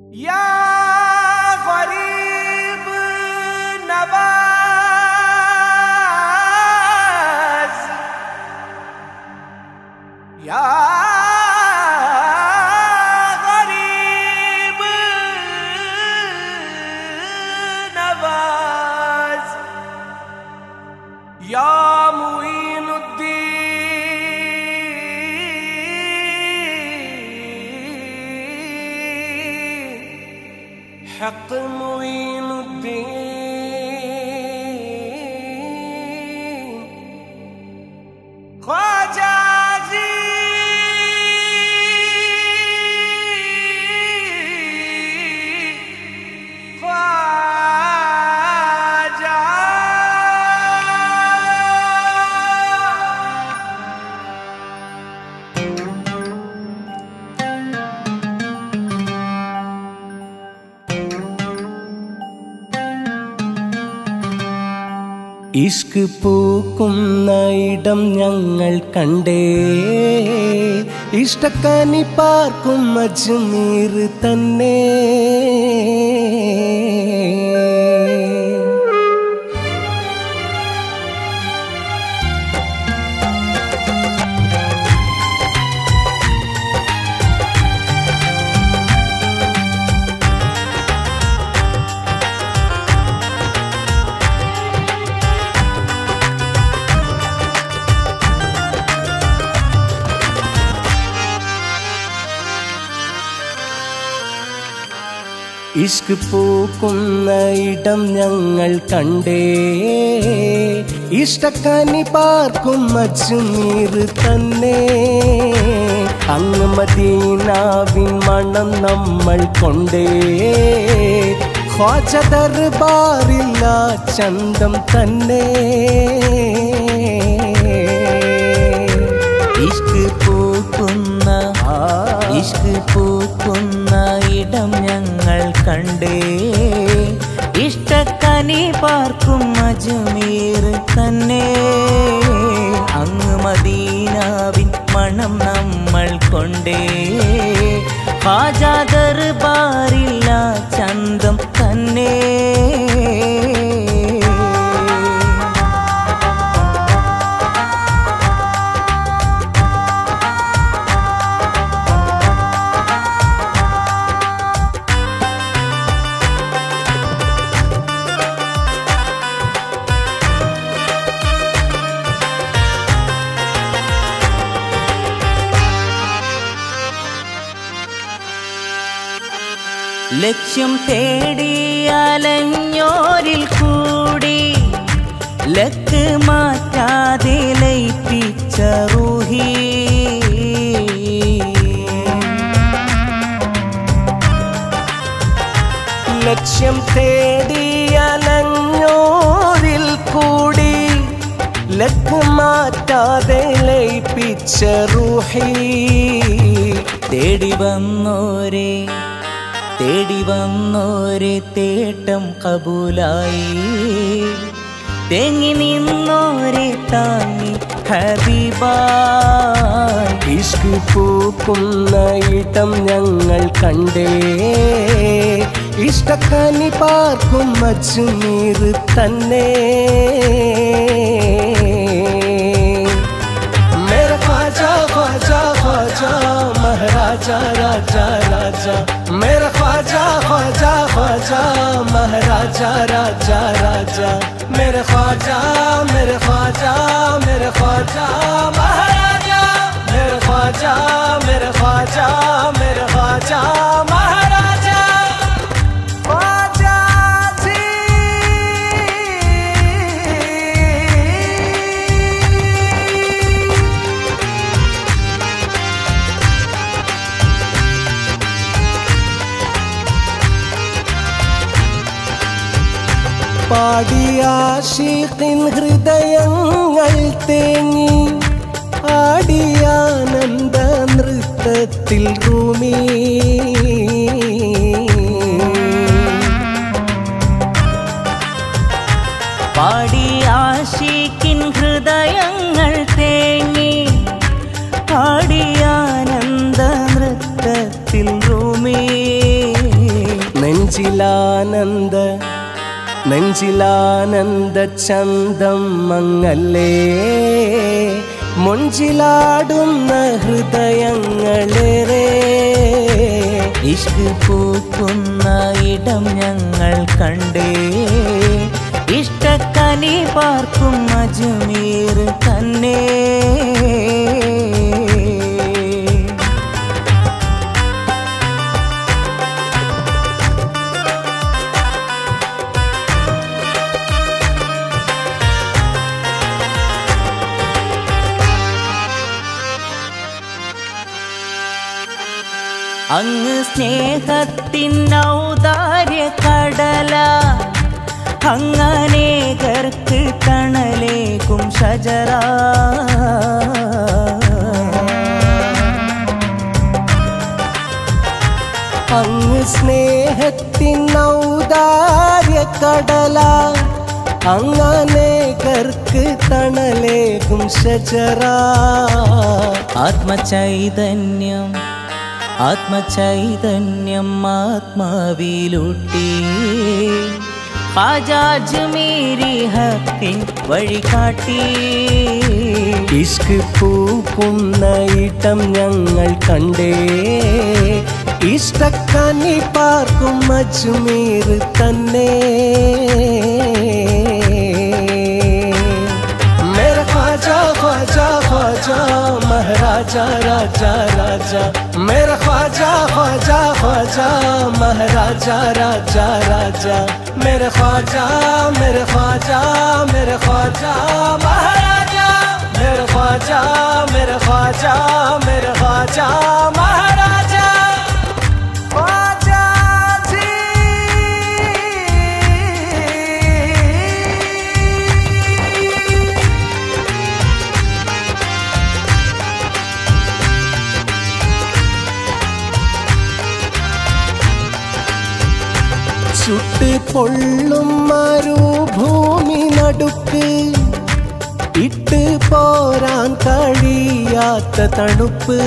يا غريب نباز يا غريب نباز يا معين الدين حق معين الدين خواجة عزيز خواجة ഇഷ്ക് പൂക്കുന്ന ഇടം ഞങ്ങൾ കണ്ടേ ഇഷ്ടക്കനി പാർക്കും അജ്മീർ തന്നെ ഇഷ്ക് പൂക്കുന്ന ഇടം ഞങ്ങൾ കണ്ടേ ഇഷ്ടക്കനി പാർക്കും അജ്മീർ തന്നെ അങ്ങ് മദീനാവിൻ മണം നമ്മൾ കൊണ്ടേ ഖ്വാജ ദർബാറില്ല ചന്തം തന്നെ ഇഷ്ക് പൂക്കുന്ന ഇഷ്ക് പൂക്കുന്ന ഇടം ഞങ്ങൾ കണ്ടേ ഇഷ്ടക്കനി പാർക്കും അജ്മീർ തന്നെ അങ്ങ് മദീനാവിൻ മണം നമ്മൾ കൊണ്ടേ ഹാജാ ദർബാറില്ല ചന്തം തന്നെ ലക്ഷ്യം തേടി അലഞ്ഞോരിൽ കൂടി ലക്ക് മാറ്റാതെ ലയിപ്പിച്ച റൂഹി ലക്ഷ്യം തേടി അലഞ്ഞോരിൽ കൂടി ലക്ക് മാറ്റാതെ ലയിപ്പിച്ച റൂഹി തേടി വന്നോരെ തേടി വന്നോരെ തേട്ടം കബൂലായി തേങ്ങി നിന്നോരെ താങ്ങി ഹബീബായി ഇഷ്ക് പൂക്കുന്ന ഇടം ഞങ്ങൾ കണ്ടേ ഇഷ്ടക്കനി പാർക്കും അജ്മീർ തന്നെ मेरा ख्वाजा ख्वाजा ख्वाजा महाराजा राजा राजा मेरा ख्वाजा ख्वाजा ख्वाजा महाराजा राजा राजा मेरे ख्वाजा मेरे ख्वाजा मेरे ख्वाजा महाराजा मेरे ख्वाजा मेरे ख्वाजा मेरे ख्वाजा महाराजा ख्वाजा जी പാടിയാശീഖിൻ ഹൃദയങ്ങൾ തേങ്ങി ആടിയാനന്ദ നൃത്തത്തിൽ റൂമി പാടി ആശിക്കിൻ ഹൃദയങ്ങൾ തേങ്ങി പാടിയാനന്ദ നൃത്തത്തിൽ റൂമി നെഞ്ചിലാനന്ദ നെഞ്ചിലാനന്ദ ചന്തം മങ്ങല്ലേ മുഞ്ചിലാടുന്ന ഹൃദയങ്ങളേറെ ഇഷ്ക് പൂക്കുന്ന ഇടം ഞങ്ങൾ കണ്ടേ ഇഷ്ടക്കനി പാർക്കും അജ്മീർ തന്നെ അങ്ങ് സ്നേഹത്തിൻ ഔദാര്യ കടല അങ്ങനേകർക്ക് തണലേക്കും ഷജറ അങ്ങ് സ്നേഹത്തിൻ ഔദാര്യ കടല അങ്ങനെ കർക്ക് തണലേകും ഷജറ ആത്മചൈതന്യം ആത്മചൈതന്യം ആത്മാവിലൂട്ടി ഹാജാജ്മീരി ഹക്കിൻ വഴികാട്ടി ഇഷ്ക് പൂക്കുന്ന ഇടം ഞങ്ങൾ കണ്ടേ ഇഷ്ടക്കനി പാർക്കും അജ്മീർ തന്നെ मेरा ख्वाजा ख्वाजा ख्वाजा महाराजा राजा राजा मेरा ख्वाजा ख्वाजा ख्वाजा महाराजा राजा राजा मेरे ख्वाजा मेरे ख्वाजा मेरे ख्वाजा महाराजा मेरे ख्वाजा मेरे ख्वाजा मेरे ख्वाजा महाराजा ख्वाजा जी ചുട്ട് പൊള്ളും മരുഭൂമി നടുക്ക് ഇട്ട് പോരാൻ കഴിയാത്ത തണുപ്പ്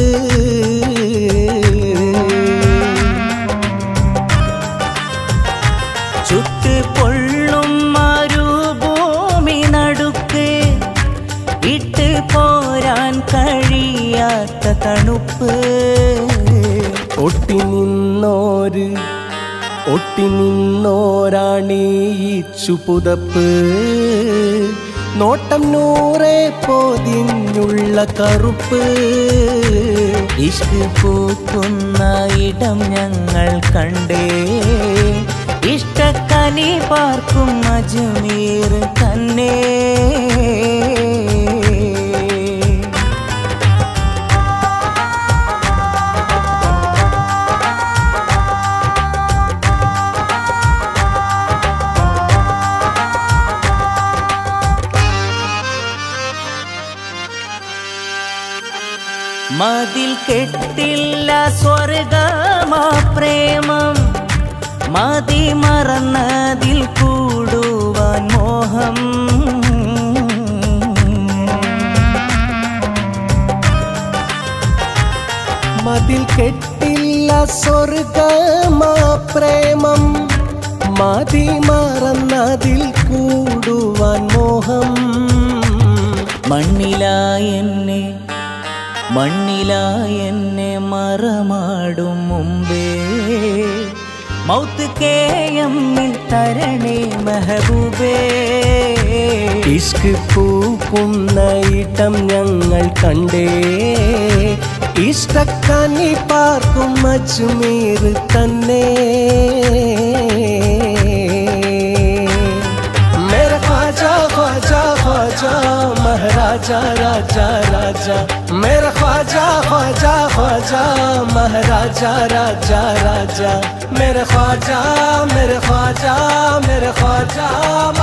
ചുട്ട് പൊള്ളും മരുഭൂമി നടുക്ക് ഇട്ട് പോരാൻ കഴിയാത്ത തണുപ്പ് ഒട്ടി നിന്നോര് ഒട്ടി നിന്നോരാണീ ചുപുതപ്പ് നോട്ടം നൂറെ പോതിഞ്ഞുള്ള കറുപ്പ് ഇഷ്ക് പൂക്കുന്ന ഇടം ഞങ്ങൾ കണ്ടേ ഇഷ്ടക്കനി പാർക്കും അജ്മീർ തന്നെ മതിൽ കെട്ടില്ല സ്വർഗമാ പ്രേമം മതി മറന്നതിൽ കൂടുവാൻ മോഹം മതിൽ കെട്ടില്ല സ്വർഗമാ പ്രേമം മതി മറന്നതിൽ കൂടുവാൻ മോഹം മണ്ണിലായെന്നെ മണ്ണിലായെന്നെ മറമാടും മുമ്പേ മൗത്ത് കേയമ്മിൽ തരണേ മെഹബൂബേ ഇഷ്ക് പൂക്കുന്ന ഇടം ഞങ്ങൾ കണ്ടേ ഇഷ്ടക്കനി പാർക്കും അജ്മീർ തന്നെ मेरा ख्वाजा ख्वाजा ख्वाजा महाराजा राजा राजा मेरा ख्वाजा ख्वाजा ख्वाजा महाराजा राजा राजा मेरे ख्वाजा मेरे ख्वाजा मेरे ख्वाजा